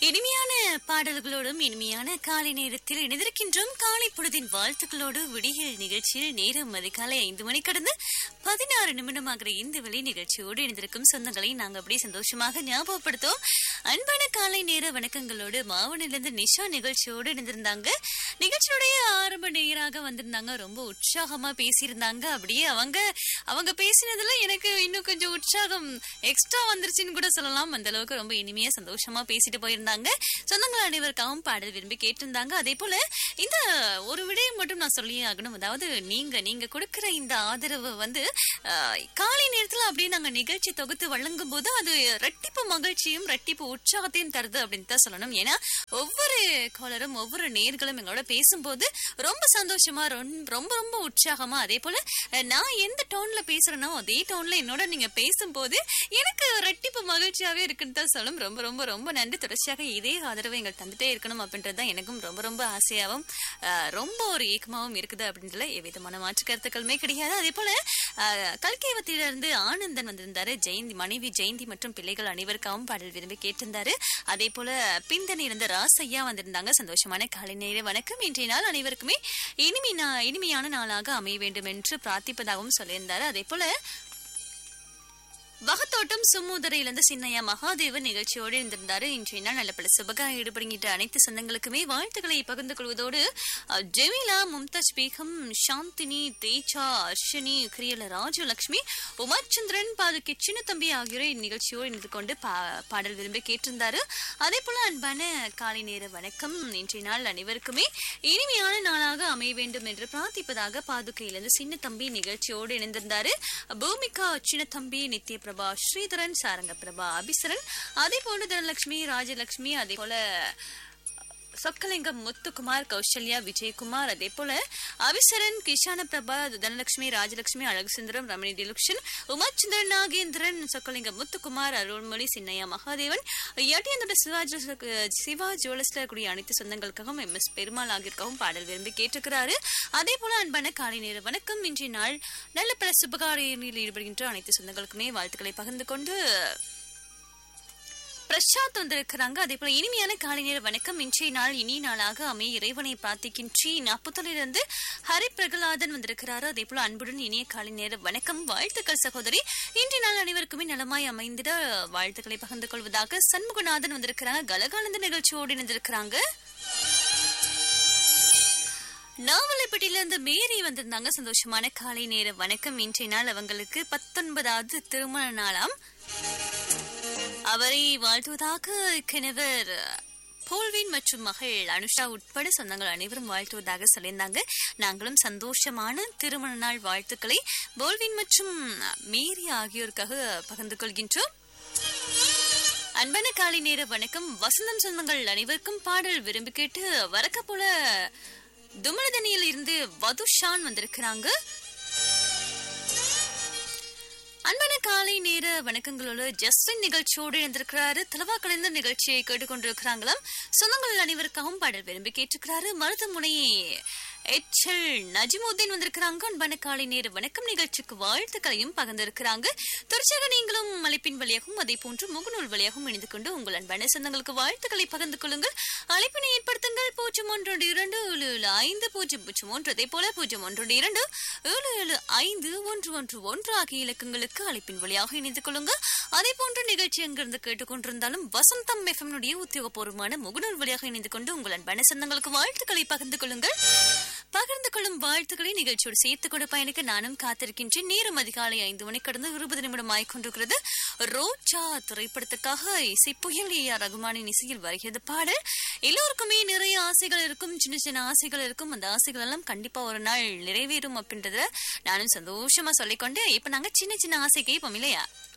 இனிமையான பாடல்களோடும் இனிமையான காலை நேரத்தில் இணைந்திருக்கின்றோம் காலை பொழுதின் வாழ்த்துக்களோடு விடியல் நிகழ்ச்சியில் நேரம் அதிகாலை ஐந்து மணி கடந்து பதினாறு நிமிடமாகிற இந்த வெளி நிகழ்ச்சியோடு இணைந்திருக்கும் சொந்தங்களை நாங்க அப்படியே சந்தோஷமாக ஞாபகப்படுத்தோம் அன்பான காலை நேர வணக்கங்களோடு மாவனிலிருந்து நிஷா நிகழ்ச்சியோடு இணைந்திருந்தாங்க நிகழ்ச்சியுடைய ஆரம்ப நேராக வந்திருந்தாங்க ரொம்ப உற்சாகமா பேசியிருந்தாங்க அப்படியே அவங்க அவங்க பேசினதுல எனக்கு இன்னும் கொஞ்சம் உற்சாகம் எக்ஸ்ட்ரா வந்துருச்சுன்னு கூட சொல்லலாம் அந்த அளவுக்கு ரொம்ப இனிமையா சந்தோஷமா பேசிட்டு போயிருந்தாங்க சொந்தங்கள் அனைவருக்காகவும் பாடல் விரும்பி கேட்டிருந்தாங்க அதே போல இந்த ஒரு விடயம் மட்டும் நான் சொல்லியே ஆகணும் அதாவது நீங்க நீங்க கொடுக்கிற இந்த ஆதரவு வந்து ஆஹ், காலை நேரத்துல அப்படியே நாங்க நிகழ்ச்சி தொகுத்து வழங்கும் போது அது ரெட்டிப்பு மகிழ்ச்சியும் ரெட்டிப்பு உற்சாகத்தையும் தருது அப்படின்னு தான் சொல்லணும் ஏன்னா ஒவ்வொரு காலரும் ஒவ்வொரு நேர்களும் எங்களோட பேசும்போது ரொம்ப சந்தோஷமா ரொம்- ரொம்ப ரொம்ப உற்சாகமா அதே போல அஹ், நான் எந்த டோன்ல பேசுறேனோ அதே டோன்ல என்னோட நீங்க பேசும்போது எனக்கு ரெட்டிப்பு மகிழ்ச்சியாவே இருக்குன்னு தான் சொல்லும் ரொம்ப ரொம்ப ரொம்ப நன்றி தொடர்ச்சியாக இதே ஆதரவை எங்கள் தந்துட்டே இருக்கணும் அப்படின்றது தான் எனக்கும் ரொம்ப ரொம்ப ஆசையாகவும் அஹ், ரொம்ப ஒரு ஏக்கமாகவும் இருக்குது அப்படின்றதுல எவ்விதமான மாற்று கருத்துக்களுமே கிடையாது அதே போல அஹ், கல்கேவத்திலிருந்து ஆனந்தன் வந்திருந்தாரு ஜெயந்தி மனைவி ஜெயந்தி மற்றும் பிள்ளைகள் அனைவருக்காகவும் பாடல் விரும்பி கேட்டிருந்தாரு அதே போல பிந்தனி இருந்த ராசையா வந்திருந்தாங்க சந்தோஷமான காலை நேர வணக்கம் இன்றைய நாள் அனைவருக்குமே இனிமை நா- இனிமையான நாளாக அமைய வேண்டும் என்று பிரார்த்திப்பதாகவும் சொல்லியிருந்தாரு அதே போல வகத்தோட்டம் சுமூதரையிலிருந்து சின்னையா மகாதேவன் நிகழ்ச்சியோடு இருந்திருந்தாரு இன்றைய நாள் நல்ல பல சுபகாரம் ஈடுபடுகின்ற அனைத்து சொந்தங்களுக்குமே வாழ்த்துக்களை பகிர்ந்து கொள்வதோடு அஹ், ஜெமிலா மும்தாஜ் பேகம் சாந்தினி தேஜா அர்ஷினி கிரியல ராஜலட்சுமி உமாச்சந்திரன் பாதுகி சின்ன தம்பி ஆகியோரை இந்நிகழ்ச்சியோடு இணைந்து கொண்டு பா- பாடல் விரும்பி கேட்டிருந்தாரு அதே போல அன்பான காலை நேர வணக்கம் இன்றைய நாள் அனைவருக்குமே இனிமையான நாளாக அமைய வேண்டும் என்று பிரார்த்திப்பதாக பாதுகையிலிருந்து சின்ன தம்பி நிகழ்ச்சியோடு இணைந்திருந்தாரு பூமிகா சின்ன தம்பி நித்ய பிரபா ஸ்ரீதரன் சாரங்க பிரபா அபிசரன் அதே போல தனலட்சுமி ராஜலட்சுமி அதே போல சொக்கலிங்கம் முத்துக்குமார் கௌசல்யா விஜயகுமார் அதே போல அவிசரன் கிஷான பிரபா தனலட்சுமி ராஜலட்சுமி அழகுசுந்தரம் ரமணி டிலுக்ஷன் உமாச்சந்திரன் நாகேந்திரன் சொக்கலிங்கம் முத்துக்குமார் அருள்மொழி சின்னையா மகாதேவன் எட்டியந்தோட சிவா ஜுவல்ஸ் சிவா ஜுவல்ஸ்ல கூடிய அனைத்து சொந்தங்களுக்காகவும் எம் எஸ் பெருமாள் ஆகியோருக்காகவும் பாடல் விரும்பி கேட்டிருக்கிறாரு அதே போல அன்பான காலை நேர வணக்கம் இன்றைய நாள் நல்ல பல சுபகாரியங்களில் ஈடுபடுகின்ற அனைத்து சொந்தங்களுக்குமே வாழ்த்துக்களை பகிர்ந்து கொண்டு பிரசாத் வந்திருக்கிறாங்க அதே போல இனிமையான காலை நேர வணக்கம் இன்றைய நாள் இனிய நாளாக அமைய இறைவனை பிரார்த்திக்கின்றேன் அப்புத்தலிலிருந்து ஹரி பிரகலாதன் வந்திருக்கிறாரு அதே போல அன்புடன் இனிய காலை நேர வணக்கம் வாழ்த்துக்கள் சகோதரி இன்றைய நாள் அனைவருக்குமே நலமாய் அமைந்திட வாழ்த்துக்களை பகிர்ந்து கொள்வதாக சண்முகநாதன் வந்திருக்கிறாங்க கலகானந்த நிகழ்ச்சியோடு இணைந்திருக்கிறாங்க நாவலைப்பட்டியில இருந்து மேரி வந்திருந்தாங்க சந்தோஷமான காலை நேர வணக்கம் இன்றைய நாள் அவங்களுக்கு பத்தொன்பதாவது திருமண நாளாம் அவரை வாழ்த்துவதாக கிணவர் போல்வின் மற்றும் மகள் அனுஷா உட்பட சொந்தங்கள் அனைவரும் வாழ்த்துவதாக சொல்லியிருந்தாங்க நாங்களும் சந்தோஷமான திருமண நாள் வாழ்த்துக்களை போல்வின் மற்றும் மேரி ஆகியோருக்காக பகிர்ந்து கொள்கின்றோம் அன்பான காலை நேர வணக்கம் வசந்தம் சொந்தங்கள் அனைவருக்கும் பாடல் விரும்பி கேட்டு வரக்க போல துமலதனியில் இருந்து வதுஷான் வந்திருக்கிறாங்க அன்பான காலை நேர வணக்கங்களோடு ஜஸ்டின் நிகழ்ச்சியோடு இணைந்திருக்கிறாரு தலவா கலைந்த நிகழ்ச்சியை கேட்டுக்கொண்டிருக்கிறாங்களாம் சொந்தங்கள் அனைவருக்காகவும் பாடல் விரும்பி கேட்டிருக்கிறாரு மருதமுனை எச்எல் நஜிமுத்தீன் வந்திருக்கிறாங்க அன்பான காலை நேர வணக்கம் நிகழ்ச்சிக்கு வாழ்த்துக்களையும் பகிர்ந்திருக்கிறாங்க தொடர்ச்சியாக நீங்களும் அழைப்பின் வழியாகவும் அதே போன்று முகநூல் வழியாகவும் இணைந்து கொண்டு உங்கள் அன்பான சொந்தங்களுக்கு வாழ்த்துக்களை பகிர்ந்து கொள்ளுங்கள் அழைப்பினை ஏற்படுத்துங்கள் பூஜ்ஜியம் ஒன்று இரண்டு ஏழு ஏழு ஐந்து பூஜ்ஜியம் பூஜ்ஜியம் ஒன்று அதே போல பூஜ்ஜியம் ஒன்று இரண்டு ஏழு ஏழு ஐந்து ஒன்று ஒன்று ஒன்று ஆகிய இலக்கங்களுக்கு அழைப்பின் வழியாக இணைந்து கொள்ளுங்க அதே போன்ற நிகழ்ச்சி எங்கிருந்து கேட்டுக்கொண்டிருந்தாலும் வசந்தம் எஃப்எம்னுடைய உத்தியோகபூர்வமான முகநூல் வழியாக இணைந்து கொண்டு உங்கள் அன்பான சொந்தங்களுக்கு வாழ்த்துக்களை பகிர்ந்து கொள்ளுங்கள் பகிர்ந்து கொள்ளும் வாழ்த்துக்களை நிகழ்ச்சியோடு சேர்த்துக் கொண்டு பயணிக்க நானும் காத்திருக்கின்றேன் நேரம் அதிகாலை ஐந்து மணி கடந்து இருபது நிமிடம் ஆய்கொண்டிருக்கிறது ரோஜா திரைப்படத்துக்காக இசை புயல் ஏ ஆர் ரகுமானின் இசையில் வருகிறது பாடல் எல்லோருக்குமே நிறைய ஆசைகள் இருக்கும் சின்ன சின்ன ஆசைகள் இருக்கும் அந்த ஆசைகள் எல்லாம் கண்டிப்பா ஒரு நாள் நிறைவேறும் அப்படின்றத நானும் சந்தோஷமா சொல்லிக்கொண்டு இப்ப நாங்க சின்ன சின்ன ஆசை கேட்போம் இல்லையா